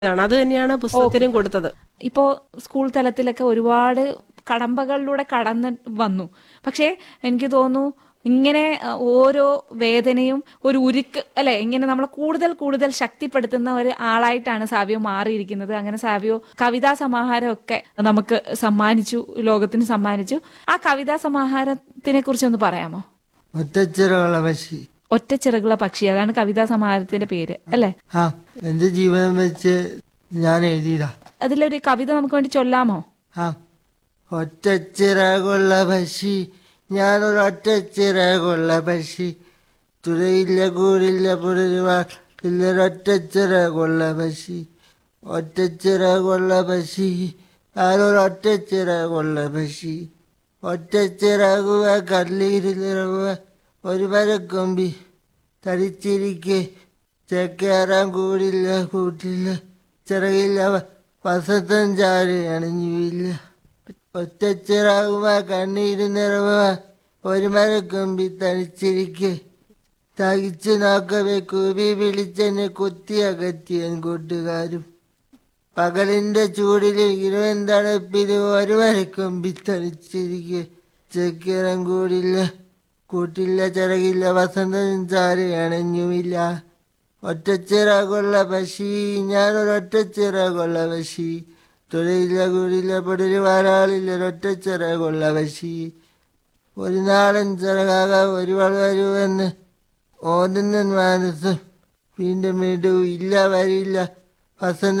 ആണ് അത് തന്നെയാണ് പുസ്തകത്തിനും കൊടുത്തത് ഇപ്പോ സ്കൂൾ തലത്തിലൊക്കെ ഒരുപാട് കടമ്പകളിലൂടെ കടന്ന് വന്നു പക്ഷേ എനിക്ക് തോന്നുന്നു ഇങ്ങനെ അഹ്, ഓരോ വേദനയും ഒരു ഉരുക്ക് അല്ലെ ഇങ്ങനെ നമ്മളെ കൂടുതൽ കൂടുതൽ ശക്തിപ്പെടുത്തുന്ന ഒരു ആളായിട്ടാണ് സാവിയോ മാറിയിരിക്കുന്നത് അങ്ങനെ സാവിയോ കവിതാ സമാഹാരമൊക്കെ നമുക്ക് സമ്മാനിച്ചു ലോകത്തിന് സമ്മാനിച്ചു ആ കവിതാ സമാഹാരത്തിനെ കുറിച്ച് ഒന്ന് പറയാമോ ഒറ്റച്ചിറകുള്ള പക്ഷി ഒറ്റ ചിറകുള്ള പക്ഷി അതാണ് കവിതാ സമാഹാരത്തിന്റെ പേര് അല്ലെ ആ എന്റെ ജീവിതം വെച്ച് ഞാൻ എഴുതിയതാ അതിലൊരു കവിത നമുക്ക് വേണ്ടി ചൊല്ലാമോ ആ ഒറ്റച്ചിറകുള്ള പക്ഷി ഞാനൊരു ഒറ്റച്ചിറകുള്ള പക്ഷി തുരയില്ല കൂടില്ല പുലരുവാൻ ഇല്ലൊരൊറ്റച്ചിറകുള്ള പക്ഷി ഒറ്റച്ചിറകുള്ള പക്ഷി ഞാനൊരു ഒറ്റച്ചിറകുള്ള പക്ഷി ഒറ്റച്ചിറകുക കല്ലീരിലിറങ്ങുക ഒരു മരക്കൊമ്പി തടിച്ചിരിക്കെ ചേക്കേറാൻ കൂടില്ല കൂട്ടില്ല ചിറകില്ല വസന്തം ചാരി അണിഞ്ഞുമില്ല ഒറ്റച്ചിറാകുക കണ്ണീര് നിറവുക ഒരു മരക്കൊമ്പി തനിച്ചിരിക്കെ തകിച്ചു നോക്കവേ കൂവി വിളിച്ചെന്നെ കുത്തി അകറ്റിയൻ കൂട്ടുകാരും പകലിന്റെ ചൂടില് ഇരുവൻ തണുപ്പില് ഒരു മരക്കൊമ്പി തനിച്ചിരിക്കെ ചെക്കിറം കൂടില്ല കൂട്ടില്ല ചിറകില്ല വസന്തം ചാരി അണഞ്ഞുമില്ല ഒറ്റച്ചിറകുള്ള പക്ഷി ഞാനൊരൊറ്റച്ചിറകുള്ള പക്ഷി തുഴയില്ല കൂടില്ല പൊടല് വാരാളില്ല ഒരൊറ്റച്ചിറകുള്ള പക്ഷി ഒരു നാളൻ ചിറകാക ഒരു വളരുവെന്ന് ഓതുന്ന മനസ്സും വീണ്ടും വീണ്ടും ഇല്ല വരില്ല വസന്ത